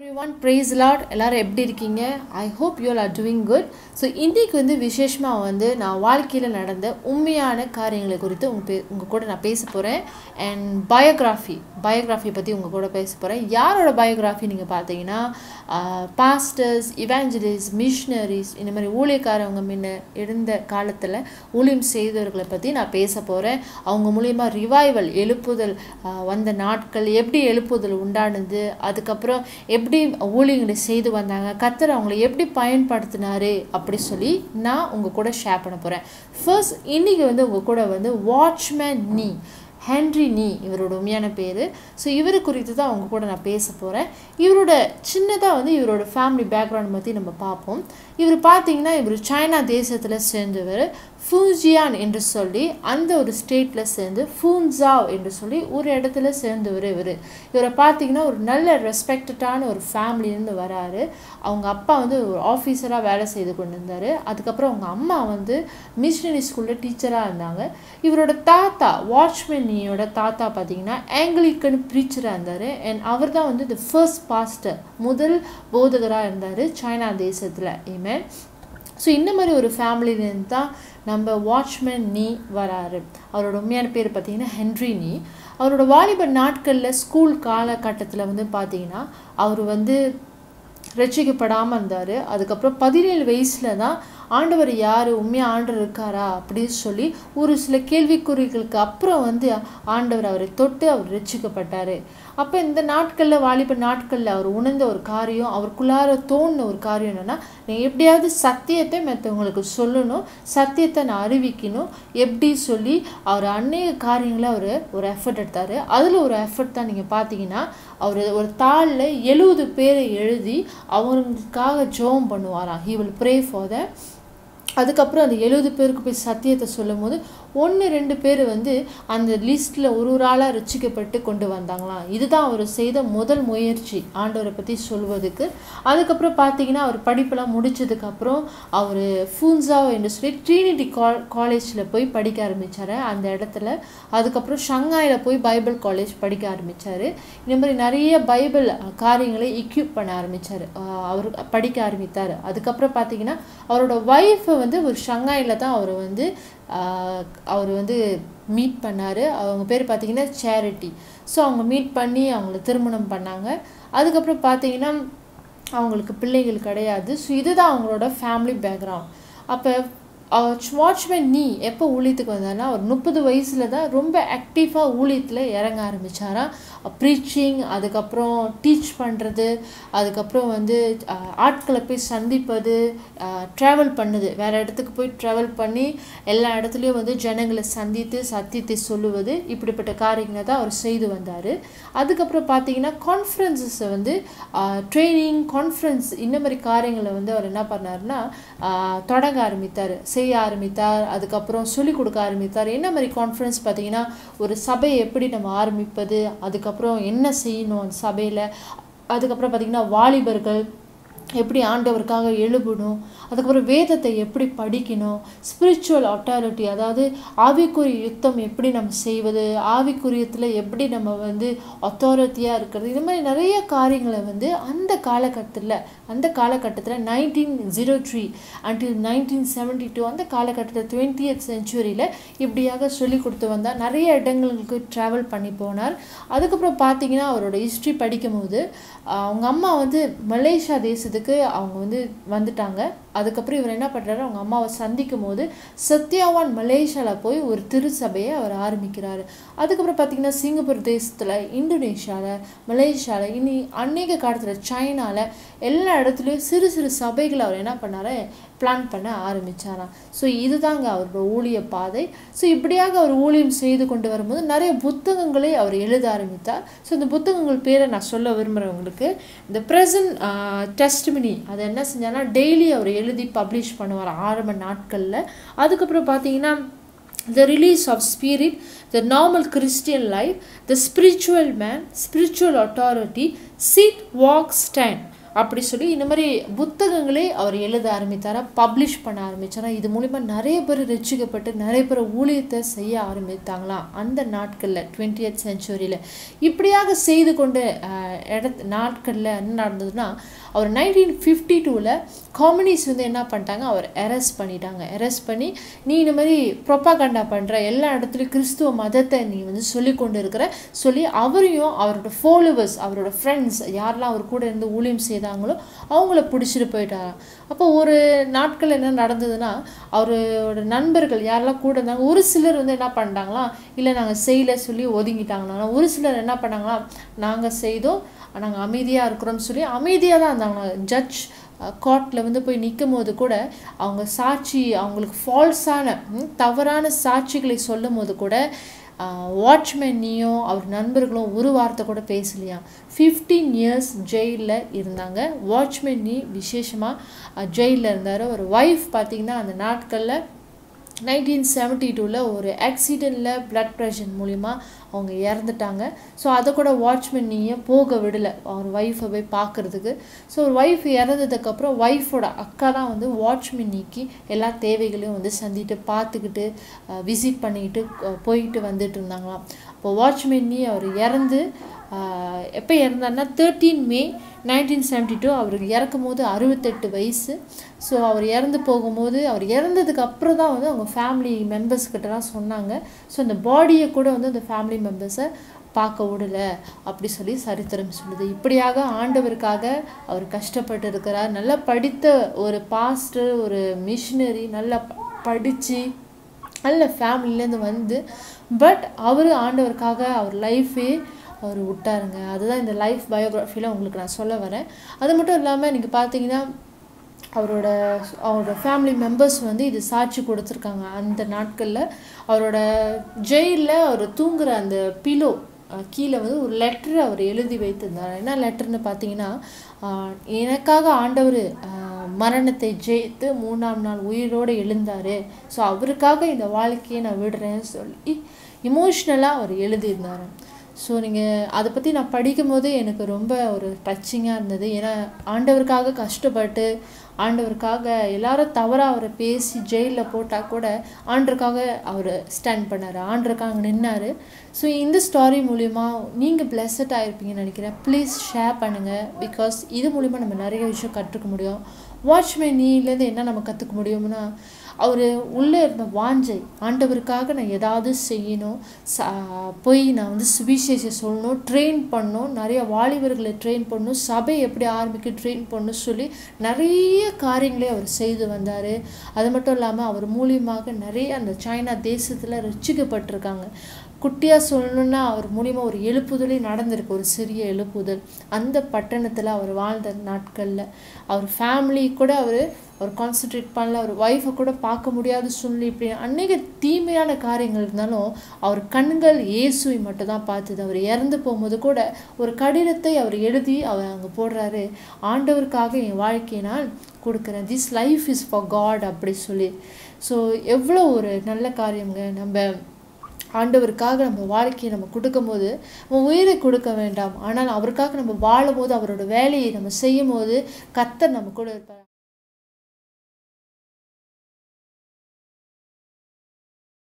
Everyone price lot எல்லாரும் எப்படி இருக்கீங்க I hope you are doing good so இன்றைக்கு வந்து விசேஷமாக வந்து நான் வாழ்க்கையில் நடந்த உண்மையான காரியங்களை குறித்து உங்கள் பே உங்கள் கூட நான் பேச போகிறேன் அண்ட் பயோகிராஃபி பயோகிராஃபி பற்றி உங்கள் கூட பேச போகிறேன் யாரோட பயோகிராஃபி நீங்கள் பார்த்தீங்கன்னா பாஸ்டர்ஸ் இவாஞ்சலிஸ் மிஷினரிஸ் இந்த மாதிரி ஊழியக்காரவங்க முன்ன இருந்த காலத்தில் ஊழியம் செய்தவர்களை பற்றி நான் பேச போகிறேன் அவங்க மூலிமா ரிவைவல் எழுப்புதல் ஆஹ் வந்த நாட்கள் எப்படி எழுப்புதல் உண்டானது அதுக்கப்புறம் எப்படி ஊழியங்களை செய்து வந்தாங்க கத்தர் அவங்கள எப்படி பயன்படுத்தினாரு அப்படி சொல்லி நான் உங்கள் கூட ஷேர் பண்ண போகிறேன் ஃபர்ஸ்ட் இன்றைக்கி வந்து உங்கள் கூட வந்து வாட்ச்மேன் நீ ஹென்ரி நீ இவரோட உண்மையான பேர் ஸோ இவர் குறித்து தான் அவங்க கூட நான் பேச போகிறேன் இவரோட சின்னதாக வந்து இவரோட ஃபேமிலி பேக்ரவுண்ட் பற்றி நம்ம பார்ப்போம் இவர் பார்த்தீங்கன்னா இவர் சைனா தேசத்தில் சேர்ந்தவர் ஃபூஜியான் என்று சொல்லி அந்த ஒரு ஸ்டேட்டில் சேர்ந்து ஃபூன்சாவ் என்று சொல்லி ஒரு இடத்துல சேர்ந்தவர் இவர் இவரை பார்த்தீங்கன்னா ஒரு நல்ல ரெஸ்பெக்டடான ஒரு ஃபேமிலியிலேருந்து வராரு அவங்க அப்பா வந்து ஒரு ஆஃபீஸராக வேலை செய்து கொண்டு இருந்தார் அதுக்கப்புறம் அவங்க அம்மா வந்து மிஷினரி ஸ்கூலில் டீச்சராக இருந்தாங்க இவரோட தாத்தா வாட்ச்மேனியோட தாத்தா பார்த்தீங்கன்னா ஆங்கிலிக்கன் ப்ரீச்சராக இருந்தார் அண்ட் அவர் தான் வந்து த ஃபர்ஸ்ட் பாஸ்டர் முதல் போதகராக இருந்தார் சைனா தேசத்தில் ஏமே ஸோ இந்த மாதிரி ஒரு ஃபேமிலியிலேருந்து தான் நம்ம வாட்ச்மேன் நீ வராரு அவரோட உண்மையான பேர் பார்த்தீங்கன்னா ஹென்ரி நீ அவரோட வாலிப நாட்களில் ஸ்கூல் காலகட்டத்தில் வந்து பார்த்தீங்கன்னா அவர் வந்து ரட்சிக்கப்படாமல் இருந்தார் அதுக்கப்புறம் பதினேழு வயசில் தான் ஆண்டவர் யார் உண்மையாக ஆண்டவர் இருக்காரா அப்படின்னு சொல்லி ஒரு சில கேள்விக்குறிகளுக்கு அப்புறம் வந்து ஆண்டவர் அவரை தொட்டு அவர் ரட்சிக்கப்பட்டார் அப்போ இந்த நாட்களில் வாலிப நாட்களில் அவர் உணர்ந்த ஒரு காரியம் அவருக்குள்ளார தோணுன ஒரு காரியம் என்னென்னா நீ எப்படியாவது சத்தியத்தை மற்றவங்களுக்கு சொல்லணும் சத்தியத்தை நான் அறிவிக்கணும் எப்படி சொல்லி அவர் அநேக காரியங்களை அவர் ஒரு எஃபர்ட் எடுத்தார் அதில் ஒரு எஃபர்ட் தான் நீங்கள் பார்த்தீங்கன்னா அவர் ஒரு தாளில் எழுபது பேரை எழுதி அவங்களுக்காக ஜோம் பண்ணுவாராம் he will pray for the அதுக்கப்புறம் அந்த எழுபது பேருக்கு போய் சத்தியத்தை சொல்லும் போது ஒன்று ரெண்டு பேர் வந்து அந்த லிஸ்ட்டில் ஒரு ஒரு ஆளாக ரசிக்கப்பட்டு கொண்டு வந்தாங்களாம் இதுதான் அவர் செய்த முதல் முயற்சி ஆண்டவரை பற்றி சொல்வதுக்கு அதுக்கப்புறம் பார்த்தீங்கன்னா அவர் படிப்பெல்லாம் முடிச்சதுக்கப்புறம் அவர் ஃபூன்சாவோ என்று சொல்லி ட்ரீனிட்டி கா காலேஜில் போய் படிக்க ஆரம்பித்தார் அந்த இடத்துல அதுக்கப்புறம் ஷங்காயில் போய் பைபிள் காலேஜ் படிக்க ஆரம்பித்தார் இந்த மாதிரி நிறைய பைபிள் காரியங்களை எக்யூப் பண்ண ஆரம்பித்தார் அவர் படிக்க ஆரம்பித்தார் அதுக்கப்புறம் பார்த்தீங்கன்னா அவரோட ஒய்ஃபை வந்து ஒரு ஷங்காயில் தான் அவர் வந்து அவர் வந்து மீட் பண்ணார் அவங்க பேர் பார்த்தீங்கன்னா சேரிட்டி ஸோ அவங்க மீட் பண்ணி அவங்கள திருமணம் பண்ணாங்க அதுக்கப்புறம் பார்த்தீங்கன்னா அவங்களுக்கு பிள்ளைகள் கிடையாது ஸோ இதுதான் அவங்களோட ஃபேமிலி பேக்ரவுண்ட் அப்போ வாட்ச்மேன் நீ எப்போ ஊழியத்துக்கு வந்தார்னா ஒரு முப்பது வயசில் தான் ரொம்ப ஆக்டிவாக ஊழியத்தில் இறங்க ஆரம்பித்தாராம் ப்ரீச்சிங் அதுக்கப்புறம் டீச் பண்ணுறது அதுக்கப்புறம் வந்து ஆட்களை போய் சந்திப்பது ட்ராவல் பண்ணுது வேறு இடத்துக்கு போய் ட்ராவல் பண்ணி எல்லா இடத்துலையும் வந்து ஜனங்களை சந்தித்து சத்தியத்தை சொல்லுவது இப்படிப்பட்ட காரியங்களை தான் அவர் செய்து வந்தார் அதுக்கப்புறம் பார்த்தீங்கன்னா கான்ஃபரன்சஸை வந்து ட்ரைனிங் கான்ஃபரன்ஸ் இந்த மாதிரி காரியங்களை வந்து அவர் என்ன பண்ணார்னா தொடங்க ஆரம்பித்தார் செய்ய ஆரம்பித்தார் அதுக்கப்புறம் சொல்லிக் கொடுக்க ஆரம்பித்தார் என்ன மாதிரி கான்ஃபரன்ஸ் பார்த்தீங்கன்னா ஒரு சபையை எப்படி நம்ம ஆரம்பிப்பது அதுக்கப்புறம் என்ன செய்யணும் அந்த சபையில் அதுக்கப்புறம் பார்த்திங்கன்னா வாலிபர்கள் எப்படி ஆண்டவருக்காக எழுபணும் அதுக்கப்புறம் வேதத்தை எப்படி படிக்கணும் ஸ்பிரிச்சுவல் அட்டாரிட்டி அதாவது ஆவிக்குரிய யுத்தம் எப்படி நம்ம செய்வது ஆவிக்குரியத்தில் எப்படி நம்ம வந்து அத்தாரிட்டியாக இருக்கிறது இது மாதிரி நிறைய காரியங்களை வந்து அந்த காலகட்டத்தில் அந்த காலகட்டத்தில் nineteen zero three until nineteen seventy two அந்த காலகட்டத்தில் டுவெண்ட்டியத் செஞ்சுரியில் இப்படியாக சொல்லி கொடுத்து வந்தால் நிறைய இடங்களுக்கு ட்ராவல் பண்ணி போனார் அதுக்கப்புறம் பார்த்தீங்கன்னா அவரோட ஹிஸ்ட்ரி படிக்கும் போது அவங்க அம்மா வந்து மலேசியா தேசத்துக்கு அவங்க வந்து வந்துட்டாங்க அதுக்கப்புறம் இவர் என்ன பண்ணுறாரு அவங்க அம்மாவை சந்திக்கும் போது சத்யாவான் மலேசியாவில் போய் ஒரு திருச்சபையை அவர் ஆரம்பிக்கிறாரு அதுக்கப்புறம் பார்த்திங்கன்னா சிங்கப்பூர் தேசத்தில் இந்தோனேஷியாவில் மலேசியாவில் இனி அநேக காலத்தில் சைனாவில் எல்லா இடத்துலையும் சிறு சிறு சபைகளை அவர் என்ன பண்ணார் பிளான் பண்ண ஆரம்பித்தாராம் ஸோ இதுதாங்க அவரோட ஊழிய பாதை ஸோ இப்படியாக அவர் ஊழியம் செய்து கொண்டு வரும்போது நிறைய புத்தகங்களை அவர் எழுத ஆரம்பித்தார் ஸோ இந்த புத்தகங்கள் பேரை நான் சொல்ல விரும்புகிறவங்களுக்கு இந்த ப்ரெசன்ட் டெஸ்ட்மினி அதை என்ன செஞ்சார்னா டெய்லி அவர் எழுதி பப்ளிஷ் பண்ணுவார் ஆரம்ப நாட்களில் அதுக்கப்புறம் பார்த்தீங்கன்னா the release of spirit, the normal Christian life, the spiritual man, spiritual authority, sit, walk, stand. அப்படி சொல்லி இந்த மாதிரி புத்தகங்களே அவர் எழுத ஆரம்பித்தாரா பப்ளிஷ் பண்ண ஆரம்பித்தாரா இது மூலிமா நிறைய பேர் ரசிக்கப்பட்டு நிறைய பேர் ஊழியத்தை செய்ய ஆரம்பித்தாங்களாம் அந்த நாட்களில் டுவெண்ட்டியத் செஞ்சுரியில் இப்படியாக செய்து கொண்டு இடத்து நாட்களில் என்ன நடந்ததுன்னா அவர் நைன்டீன் ஃபிஃப்டி டூவில் காமினிஸ் வந்து என்ன பண்ணிட்டாங்க அவர் அரெஸ்ட் பண்ணிட்டாங்க அரெஸ்ட் பண்ணி நீ இந்த மாதிரி ப்ரொப்பாகண்டா பண்ணுற எல்லா இடத்துலையும் கிறிஸ்துவ மதத்தை நீ வந்து சொல்லி கொண்டு இருக்கிற சொல்லி அவரையும் அவரோட ஃபாலோவர்ஸ் அவரோட ஃப்ரெண்ட்ஸ் யாரெல்லாம் அவர் கூட இருந்து ஊழியம் செய்தாங்களோ அவங்கள பிடிச்சிட்டு போயிட்டாராம் அப்போ ஒரு நாட்கள் என்ன நடந்ததுன்னா அவரோட நண்பர்கள் யாரெல்லாம் கூட இருந்தாங்க ஒரு சிலர் வந்து என்ன பண்ணிட்டாங்களாம் இல்லை நாங்கள் செய்யல சொல்லி ஒதுங்கிட்டாங்களாம் ஒரு சிலர் என்ன பண்ணாங்களாம் நாங்கள் செய்தோம் நாங்கள் அமைதியாக இருக்கிறோம்னு சொல்லி அமைதியாக தான் இருந்தாங்க ஜட்ஜ் கோர்ட்டில் வந்து போய் நிற்கும் போது கூட அவங்க சாட்சி அவங்களுக்கு ஃபால்ஸான தவறான சாட்சிகளை சொல்லும் போது கூட வாட்ச்மேன்னியும் அவர் நண்பர்களும் ஒரு வார்த்தை கூட பேசலையாம் ஃபிஃப்டீன் இயர்ஸ் ஜெயிலில் இருந்தாங்க வாட்ச்மேன்னி விசேஷமாக ஜெயிலில் இருந்தார் ஒரு ஒய்ஃப் பார்த்திங்கன்னா அந்த நாட்களில் நைன்டீன் செவன்ட்டி டூவில் ஒரு ஆக்சிடெண்ட்டில் பிளட் ப்ரெஷர் மூலிமா அவங்க இறந்துட்டாங்க ஸோ அதை கூட வாட்ச்மேன் நீயே போக விடலை அவர் ஒய்ஃபை போய் பார்க்குறதுக்கு ஸோ ஒரு ஒய்ஃப் இறந்ததுக்கப்புறம் ஒய்ஃபோட அக்கா தான் வந்து வாட்ச்மேன் நீக்கி எல்லா தேவைகளையும் வந்து சந்திட்டு பார்த்துக்கிட்டு விசிட் பண்ணிக்கிட்டு போயிட்டு வந்துட்டு இருந்தாங்களாம் இப்போ வாட்ச்மேன் நீ அவர் இறந்து எப்போ இறந்தாருன்னா thirteen May nineteen seventy two அவருக்கு இறக்கும் போது அறுபத்தெட்டு வயசு ஸோ அவர் இறந்து போகும்போது அவர் இறந்ததுக்கு அப்புறம் தான் வந்து அவங்க ஃபேமிலி மெம்பர்ஸ்கிட்டலாம் சொன்னாங்க ஸோ அந்த பாடியை கூட வந்து அந்த ஃபேமிலி மெம்பர்ஸை பார்க்க விடலை அப்படி சொல்லி சரித்திரம் சொல்லுது இப்படியாக ஆண்டவருக்காக அவர் கஷ்டப்பட்டு இருக்கிறார் நல்லா படித்த ஒரு பாஸ்டர் ஒரு மிஷினரி நல்லா படித்து நல்ல ஃபேமிலிலேருந்து வந்து பட் அவர் ஆண்டவருக்காக அவர் லைஃபே அவர் விட்டாருங்க அதுதான் இந்த லைஃப் பயோகிராஃபியில் உங்களுக்கு நான் சொல்ல வரேன் அது மட்டும் இல்லாமல் நீங்கள் பார்த்தீங்கன்னா அவரோட அவரோட ஃபேமிலி மெம்பர்ஸ் வந்து இது சாட்சி கொடுத்துருக்காங்க அந்த நாட்களில் அவரோட ஜெயிலில் அவர் தூங்குற அந்த பிலோ கீழே வந்து ஒரு லெட்ரு அவர் எழுதி வைத்திருந்தார் என்ன லெட்டர்னு பார்த்தீங்கன்னா எனக்காக ஆண்டவர் மரணத்தை ஜெயித்து மூணாம் நாள் உயிரோடு எழுந்தார் ஸோ அவருக்காக இந்த வாழ்க்கையை நான் விடுறேன்னு சொல்லி இமோஷ்னலாக அவர் எழுதியிருந்தார் ஸோ நீங்கள் அதை பற்றி நான் படிக்கும்போது எனக்கு ரொம்ப ஒரு டச்சிங்காக இருந்தது ஏன்னா ஆண்டவருக்காக கஷ்டப்பட்டு ஆண்டவருக்காக எல்லாரும் தவறாக அவரை பேசி ஜெயிலில் போட்டால் கூட ஆண்டருக்காக அவர் ஸ்டாண்ட் பண்ணார் ஆண்டருக்காக நின்னார் ஸோ இந்த ஸ்டாரி மூலிமா நீங்கள் பிளஸட் ஆகிருப்பீங்கன்னு நினைக்கிறேன் ப்ளீஸ் ஷேர் பண்ணுங்கள் பிகாஸ் இது மூலிமா நம்ம நிறைய விஷயம் கற்றுக்க முடியும் வாட்ச்மேன் நீலேருந்து என்ன நம்ம கற்றுக்க முடியும்னா அவர் உள்ளே இருந்த வாஞ்சை ஆண்டவருக்காக நான் ஏதாவது செய்யணும் ச போய் நான் வந்து சுவிசேஷம் சொல்லணும் ட்ரெயின் பண்ணணும் நிறைய வாலிபர்களை ட்ரெயின் பண்ணணும் சபை எப்படி ஆரம்பிக்க ட்ரெயின் பண்ணணும் சொல்லி நிறைய காரியங்களே அவர் செய்து வந்தார் அது மட்டும் இல்லாமல் அவர் மூலியமாக நிறைய அந்த சைனா தேசத்தில் ரசிக்கப்பட்டிருக்காங்க குட்டியாக சொல்லணுன்னா அவர் மூலிமா ஒரு எழுப்புதலே நடந்திருக்கு ஒரு சிறிய எழுப்புதல் அந்த பட்டணத்தில் அவர் வாழ்ந்த நாட்களில் அவர் ஃபேமிலி கூட அவர் அவர் கான்சென்ட்ரேட் பண்ணல அவர் ஒய்ஃபை கூட பார்க்க முடியாத சூழ்நிலை இப்படி அநேக தீமையான காரியங்கள் இருந்தாலும் அவர் கண்கள் இயேசுவை மட்டும் தான் பார்த்தது அவர் இறந்து போகும்போது கூட ஒரு கடிதத்தை அவர் எழுதி அவர் அங்கே போடுறாரு ஆண்டவருக்காக என் வாழ்க்கையை நான் கொடுக்குறேன் this life is for God அப்படி சொல்லி ஸோ எவ்வளோ ஒரு நல்ல காரியங்க நம்ம ஆண்டவருக்காக நம்ம வாழ்க்கையை நம்ம கொடுக்கும்போது நம்ம உயிரை கொடுக்க வேண்டாம் ஆனால் அவருக்காக நம்ம வாழும் போது அவரோட வேலையை நம்ம செய்யும் போது கத்தர் நம்ம கூட இருப்பார்